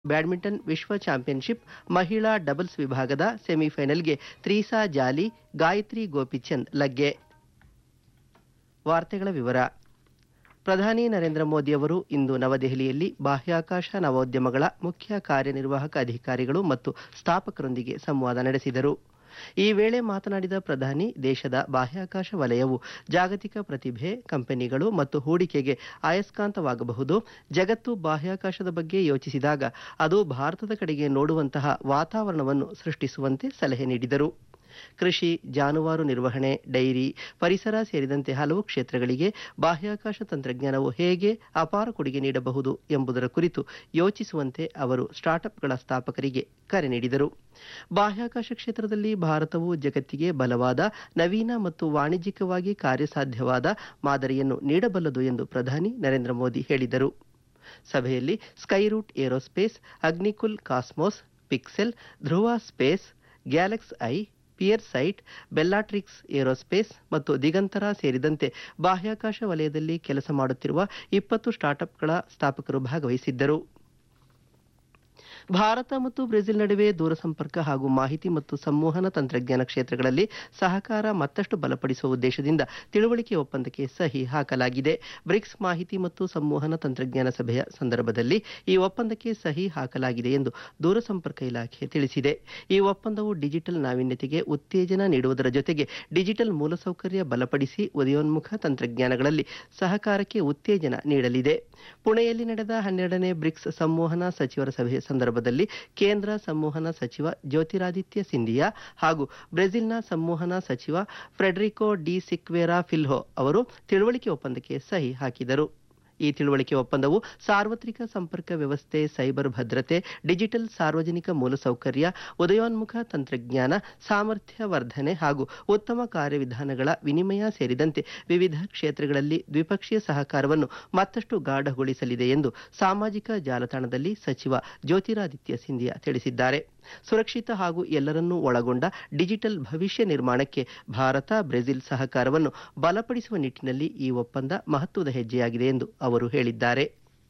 badminton ವಿಶ್ವ championship ಮಹಿಳಾ doubles ವಿಭಾಗದ ಸೆಮಿಫೈನಲ್ಗೆ ತ್ರೀಸಾ ಜಾಲಿ ಗಾಯತ್ರಿ ಗೋಪಿಚಂದ್ ಲಗ್ಗೆ ವಾರ್ತೆಗಳ ವಿವರ ಪ್ರಧಾನಿ ನರೇಂದ್ರ ಮೋದಿ ಅವರು ಇಂದು ನವದೆಹಲಿಯಲ್ಲಿ ಬಾಹ್ಯಾಕಾಶ ನವೋದ್ಯಮಗಳ ಮುಖ್ಯ ಕಾರ್ಯನಿರ್ವಾಹಕ ಅಧಿಕಾರಿಗಳು ಮತ್ತು ಸ್ಥಾಪಕರೊಂದಿಗೆ ಸಂವಾದ ನಡೆಸಿದರು ಈ ವೇಳೆ ಮಾತನಾಡಿದ ಪ್ರಧಾನಿ ದೇಶದ ಬಾಹ್ಯಾಕಾಶ ವಲಯವು ಜಾಗತಿಕ ಪ್ರತಿಭೆ ಕಂಪನಿಗಳು ಮತ್ತು ಹೂಡಿಕೆಗೆ ಅಯಸ್ಕಾಂತವಾಗಬಹುದು ಜಗತ್ತು ಬಾಹ್ಯಾಕಾಶದ ಬಗ್ಗೆ ಯೋಚಿಸಿದಾಗ ಅದು ಭಾರತದ ಕಡೆಗೆ ನೋಡುವಂತಹ ವಾತಾವರಣವನ್ನು ಸೃಷ್ಟಿಸುವಂತೆ ಸಲಹೆ ನೀಡಿದರು ಕೃಷಿ ಜಾನುವಾರು ನಿರ್ವಹಣೆ ಡೈರಿ ಪರಿಸರ ಸೇರಿದಂತೆ ಹಲವು ಕ್ಷೇತ್ರಗಳಿಗೆ ಬಾಹ್ಯಾಕಾಶ ತಂತ್ರಜ್ಞಾನವು ಹೇಗೆ ಅಪಾರ ಕೊಡುಗೆ ನೀಡಬಹುದು ಎಂಬುದರ ಕುರಿತು ಯೋಚಿಸುವಂತೆ ಅವರು ಸ್ಟಾರ್ಟ್ಅಪ್ಗಳ ಸ್ಥಾಪಕರಿಗೆ ಕರೆ ನೀಡಿದರು ಬಾಹ್ಯಾಕಾಶ ಕ್ಷೇತ್ರದಲ್ಲಿ ಭಾರತವು ಜಗತ್ತಿಗೆ ಬಲವಾದ ನವೀನ ಮತ್ತು ವಾಣಿಜ್ಯಿಕವಾಗಿ ಕಾರ್ಯಸಾಧ್ಯವಾದ ಮಾದರಿಯನ್ನು ನೀಡಬಲ್ಲದು ಎಂದು ಪ್ರಧಾನಿ ನರೇಂದ್ರ ಮೋದಿ ಹೇಳಿದರು ಸಭೆಯಲ್ಲಿ Skyroot Aerospace Agnikul Cosmos Pixxel Dhruva Space GalaxEye PierSight Bellatrix Aerospace ಮತ್ತು ದಿಗಂತರ ಸೇರಿದಂತೆ ಬಾಹ್ಯಾಕಾಶ ವಲಯದಲ್ಲಿ ಕೆಲಸ ಮಾಡುತ್ತಿರುವ ಇಪ್ಪತ್ತು ಸ್ಟಾರ್ಟ್ಅಪ್ಗಳ ಸ್ಥಾಪಕರು ಭಾಗವಹಿಸಿದ್ದರು ಭಾರತ ಮತ್ತು ಬ್ರೆಜಿಲ್ ನಡುವೆ ದೂರಸಂಪರ್ಕ ಹಾಗೂ ಮಾಹಿತಿ ಮತ್ತು ಸಂವಹನ ತಂತ್ರಜ್ಞಾನ ಕ್ಷೇತ್ರಗಳಲ್ಲಿ ಸಹಕಾರ ಮತ್ತಷ್ಟು ಬಲಪಡಿಸುವ ಉದ್ದೇಶದಿಂದ ತಿಳುವಳಿಕೆ ಒಪ್ಪಂದಕ್ಕೆ ಸಹಿ ಹಾಕಲಾಗಿದೆ ಬ್ರಿಕ್ಸ್ ಮಾಹಿತಿ ಮತ್ತು ಸಂವಹನ ತಂತ್ರಜ್ಞಾನ ಸಭೆಯ ಸಂದರ್ಭದಲ್ಲಿ ಈ ಒಪ್ಪಂದಕ್ಕೆ ಸಹಿ ಹಾಕಲಾಗಿದೆ ಎಂದು ದೂರಸಂಪರ್ಕ ಇಲಾಖೆ ತಿಳಿಸಿದೆ ಈ ಒಪ್ಪಂದವು ಡಿಜಿಟಲ್ ನಾವೀನ್ಯತೆಗೆ ಉತ್ತೇಜನ ನೀಡುವುದರ ಜೊತೆಗೆ ಡಿಜಿಟಲ್ ಮೂಲಸೌಕರ್ಯ ಬಲಪಡಿಸಿ ಉದಯೋನ್ಮುಖ ತಂತ್ರಜ್ಞಾನಗಳಲ್ಲಿ ಸಹಕಾರಕ್ಕೆ ಉತ್ತೇಜನ ನೀಡಲಿದೆ ಪುಣೆಯಲ್ಲಿ ನಡೆದ ಹನ್ನೆರಡನೇ ಬ್ರಿಕ್ಸ್ ಸಂವಹನ ಸಚಿವರ ಸಭೆಯ ಸಂದರ್ಭದಲ್ಲಿ ಕೇಂದ್ರ ಸಂವಹನ ಸಚಿವ ಜ್ಯೋತಿರಾದಿತ್ಯ ಸಿಂಧಿಯಾ ಹಾಗೂ ಬ್ರೆಜಿಲ್ನ ಸಂವಹನ ಸಚಿವ ಫ್ರೆಡರಿಕೋ ಡಿ ಸಿಕ್ವೇರಾ ಫಿಲ್ಹೋ ಅವರು ತಿಳುವಳಿಕೆ ಒಪ್ಪಂದಕ್ಕೆ ಸಹಿ ಹಾಕಿದರು ಈ ತಿಳುವಳಿಕೆ ಒಪ್ಪಂದವು ಸಾರ್ವತ್ರಿಕ ಸಂಪರ್ಕ ವ್ಯವಸ್ಥೆ ಸೈಬರ್ ಭದ್ರತೆ ಡಿಜಿಟಲ್ ಸಾರ್ವಜನಿಕ ಮೂಲಸೌಕರ್ಯ ಉದಯೋನ್ಮುಖ ತಂತ್ರಜ್ಞಾನ ಸಾಮರ್ಥ್ಯ ವರ್ಧನೆ ಹಾಗೂ ಉತ್ತಮ ಕಾರ್ಯವಿಧಾನಗಳ ವಿನಿಮಯ ಸೇರಿದಂತೆ ವಿವಿಧ ಕ್ಷೇತ್ರಗಳಲ್ಲಿ ದ್ವಿಪಕ್ಷೀಯ ಸಹಕಾರವನ್ನು ಮತ್ತಷ್ಟು ಗಾಢಗೊಳಿಸಲಿದೆ ಎಂದು ಸಾಮಾಜಿಕ ಜಾಲತಾಣದಲ್ಲಿ ಸಚಿವ ಜ್ಯೋತಿರಾದಿತ್ಯ ಸಿಂಧಿಯಾ ತಿಳಿಸಿದ್ದಾರೆ ಸುರಕ್ಷಿತ ಹಾಗೂ ಎಲ್ಲರನ್ನೂ ಒಳಗೊಂಡ ಡಿಜಿಟಲ್ ಭವಿಷ್ಯ ನಿರ್ಮಾಣಕ್ಕೆ ಭಾರತ ಬ್ರೆಜಿಲ್ ಸಹಕಾರವನ್ನು ಬಲಪಡಿಸುವ ನಿಟ್ಟಿನಲ್ಲಿ ಈ ಒಪ್ಪಂದ ಮಹತ್ವದ ಹೆಜ್ಜೆಯಾಗಿದೆ ಎಂದು ಅವರು ಹೇಳಿದ್ದಾರೆ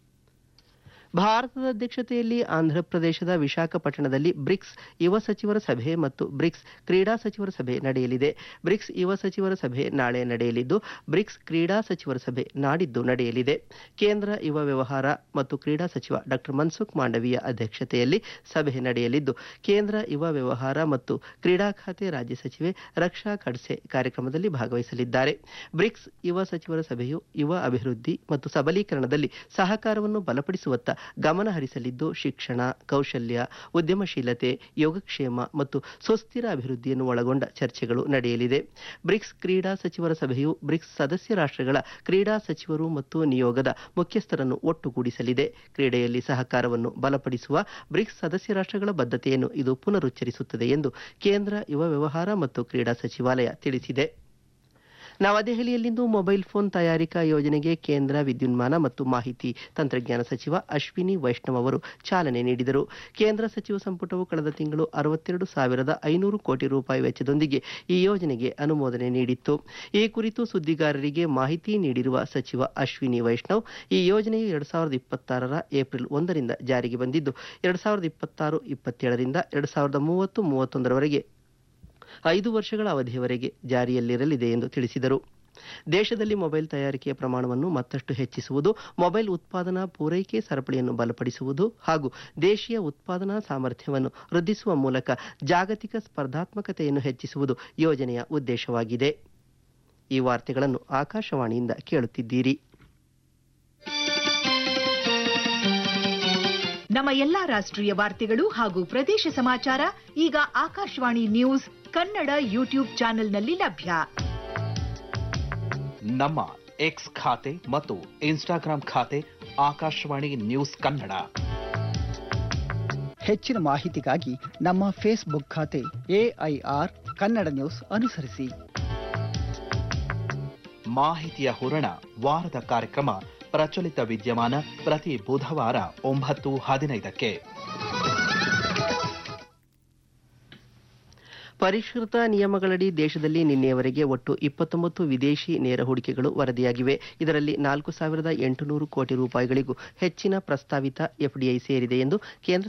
ಭಾರತದ ಅಧ್ಯಕ್ಷತೆಯಲ್ಲಿ ಆಂಧ್ರಪ್ರದೇಶದ ವಿಶಾಖಪಟ್ಟಣದಲ್ಲಿ ಬ್ರಿಕ್ಸ್ ಯುವ ಸಚಿವರ ಸಭೆ ಮತ್ತು ಬ್ರಿಕ್ಸ್ ಕ್ರೀಡಾ ಸಚಿವರ ಸಭೆ ನಡೆಯಲಿದೆ ಬ್ರಿಕ್ಸ್ ಯುವ ಸಚಿವರ ಸಭೆ ನಾಳೆ ನಡೆಯಲಿದ್ದು ಬ್ರಿಕ್ಸ್ ಕ್ರೀಡಾ ಸಚಿವರ ಸಭೆ ನಾಡಿದ್ದು ನಡೆಯಲಿದೆ ಕೇಂದ್ರ ಯುವ ವ್ಯವಹಾರ ಮತ್ತು ಕ್ರೀಡಾ ಸಚಿವ ಡಾಕ್ಟರ್ ಮನ್ಸುಖ್ ಮಾಂಡವೀಯ ಅಧ್ಯಕ್ಷತೆಯಲ್ಲಿ ಸಭೆ ನಡೆಯಲಿದ್ದು ಕೇಂದ್ರ ಯುವ ವ್ಯವಹಾರ ಮತ್ತು ಕ್ರೀಡಾ ಖಾತೆ ರಾಜ್ಯ ಸಚಿವೆ ರಕ್ಷಾ ಖಡ್ಸೆ ಕಾರ್ಯಕ್ರಮದಲ್ಲಿ ಭಾಗವಹಿಸಲಿದ್ದಾರೆ ಬ್ರಿಕ್ಸ್ ಯುವ ಸಚಿವರ ಸಭೆಯು ಯುವ ಅಭಿವೃದ್ಧಿ ಮತ್ತು ಸಬಲೀಕರಣದಲ್ಲಿ ಸಹಕಾರವನ್ನು ಬಲಪಡಿಸುವತ್ತ ಗಮನ ಹರಿಸಲಿದ್ದು ಶಿಕ್ಷಣ ಕೌಶಲ್ಯ ಉದ್ಯಮಶೀಲತೆ ಯೋಗಕ್ಷೇಮ ಮತ್ತು ಸುಸ್ಥಿರ ಅಭಿವೃದ್ಧಿಯನ್ನು ಒಳಗೊಂಡ ಚರ್ಚೆಗಳು ನಡೆಯಲಿದೆ ಬ್ರಿಕ್ಸ್ ಕ್ರೀಡಾ ಸಚಿವರ ಸಭೆಯು ಬ್ರಿಕ್ಸ್ ಸದಸ್ಯ ರಾಷ್ಟ್ರಗಳ ಕ್ರೀಡಾ ಸಚಿವರು ಮತ್ತು ನಿಯೋಗದ ಮುಖ್ಯಸ್ಥರನ್ನು ಒಟ್ಟುಗೂಡಿಸಲಿದೆ ಕ್ರೀಡೆಯಲ್ಲಿ ಸಹಕಾರವನ್ನು ಬಲಪಡಿಸುವ ಬ್ರಿಕ್ಸ್ ಸದಸ್ಯ ರಾಷ್ಟ್ರಗಳ ಬದ್ಧತೆಯನ್ನು ಇದು ಪುನರುಚ್ಚರಿಸುತ್ತದೆ ಎಂದು ಕೇಂದ್ರ ಯುವ ವ್ಯವಹಾರ ಮತ್ತು ಕ್ರೀಡಾ ಸಚಿವಾಲಯ ತಿಳಿಸಿದೆ ನವದೆಹಲಿಯಲ್ಲಿಂದು ಮೊಬೈಲ್ ಫೋನ್ ತಯಾರಿಕಾ ಯೋಜನೆಗೆ ಕೇಂದ್ರ ವಿದ್ಯುನ್ಮಾನ ಮತ್ತು ಮಾಹಿತಿ ತಂತ್ರಜ್ಞಾನ ಸಚಿವ ಅಶ್ವಿನಿ ವೈಷ್ಣವ್ ಅವರು ಚಾಲನೆ ನೀಡಿದರು ಕೇಂದ್ರ ಸಚಿವ ಸಂಪುಟವು ಕಳೆದ ತಿಂಗಳು ಅರವತ್ತೆರಡು ಸಾವಿರದ ಐನೂರು ಕೋಟಿ ರೂಪಾಯಿ ವೆಚ್ಚದೊಂದಿಗೆ ಈ ಯೋಜನೆಗೆ ಅನುಮೋದನೆ ನೀಡಿತ್ತು ಈ ಕುರಿತು ಸುದ್ದಿಗಾರರಿಗೆ ಮಾಹಿತಿ ನೀಡಿರುವ ಸಚಿವ ಅಶ್ವಿನಿ ವೈಷ್ಣವ್ ಈ ಯೋಜನೆಯು ಎರಡ್ ಸಾವಿರದ ಇಪ್ಪತ್ತಾರರ ಏಪ್ರಿಲ್ ಒಂದರಿಂದ ಜಾರಿಗೆ ಬಂದಿದ್ದು ಎರಡ್ ಸಾವಿರದ ಇಪ್ಪತ್ತಾರು ಇಪ್ಪತ್ತೇಳರಿಂದ ಎರಡ್ ಸಾವಿರದ ಮೂವತ್ತು ಮೂವತ್ತೊಂದರವರೆಗೆ ಐದು ವರ್ಷಗಳ ಅವಧಿಯವರೆಗೆ ಜಾರಿಯಲ್ಲಿರಲಿದೆ ಎಂದು ತಿಳಿಸಿದರು ದೇಶದಲ್ಲಿ ಮೊಬೈಲ್ ತಯಾರಿಕೆಯ ಪ್ರಮಾಣವನ್ನು ಮತ್ತಷ್ಟು ಹೆಚ್ಚಿಸುವುದು ಮೊಬೈಲ್ ಉತ್ಪಾದನಾ ಪೂರೈಕೆ ಸರಪಳಿಯನ್ನು ಬಲಪಡಿಸುವುದು ಹಾಗೂ ದೇಶೀಯ ಉತ್ಪಾದನಾ ಸಾಮರ್ಥ್ಯವನ್ನು ವೃದ್ಧಿಸುವ ಮೂಲಕ ಜಾಗತಿಕ ಸ್ಪರ್ಧಾತ್ಮಕತೆಯನ್ನು ಹೆಚ್ಚಿಸುವುದು ಯೋಜನೆಯ ಉದ್ದೇಶವಾಗಿದೆ ಈ ವಾರ್ತೆಗಳನ್ನು ಆಕಾಶವಾಣಿಯಿಂದ ಕೇಳುತ್ತಿದ್ದೀರಿ ನಮ್ಮ ಎಲ್ಲಾ ರಾಷ್ಟ್ರೀಯ ವಾರ್ತೆಗಳು ಹಾಗೂ ಪ್ರದೇಶ ಸಮಾಚಾರ ಈಗ ಆಕಾಶವಾಣಿ ನ್ಯೂಸ್ ಕನ್ನಡ ಯೂಟ್ಯೂಬ್ ಚಾನೆಲ್ನಲ್ಲಿ ಲಭ್ಯ ನಮ್ಮ ಎಕ್ಸ್ ಖಾತೆ ಮತ್ತು ಇನ್ಸ್ಟಾಗ್ರಾಂ ಖಾತೆ ಆಕಾಶವಾಣಿ ನ್ಯೂಸ್ ಕನ್ನಡ ಹೆಚ್ಚಿನ ಮಾಹಿತಿಗಾಗಿ ನಮ್ಮ ಫೇಸ್ಬುಕ್ ಖಾತೆ ಎಐಆರ್ ಕನ್ನಡ ನ್ಯೂಸ್ ಅನುಸರಿಸಿ ಮಾಹಿತಿಯ ಹೂರಣ ವಾರದ ಕಾರ್ಯಕ್ರಮ ಪ್ರಚಲಿತ ವಿದ್ಯಮಾನ ಪ್ರತಿ ಬುಧವಾರ ಒಂಬತ್ತು ಹದಿನೈದಕ್ಕೆ ಪರಿಷ್ಕೃತ ನಿಯಮಗಳಡಿ ದೇಶದಲ್ಲಿ ನಿನ್ನೆಯವರೆಗೆ ಒಟ್ಟು ಇಪ್ಪತ್ತೊಂಬತ್ತು ವಿದೇಶಿ ನೇರ ಹೂಡಿಕೆಗಳು ವರದಿಯಾಗಿವೆ ಇದರಲ್ಲಿ ನಾಲ್ಕು ಸಾವಿರದ ಎಂಟುನೂರು ಕೋಟಿ ರೂಪಾಯಿಗಳಿಗೂ ಹೆಚ್ಚಿನ ಪ್ರಸ್ತಾವಿತ ಎಫ್ಡಿಐ ಸೇರಿದೆ ಎಂದು ಕೇಂದ್ರ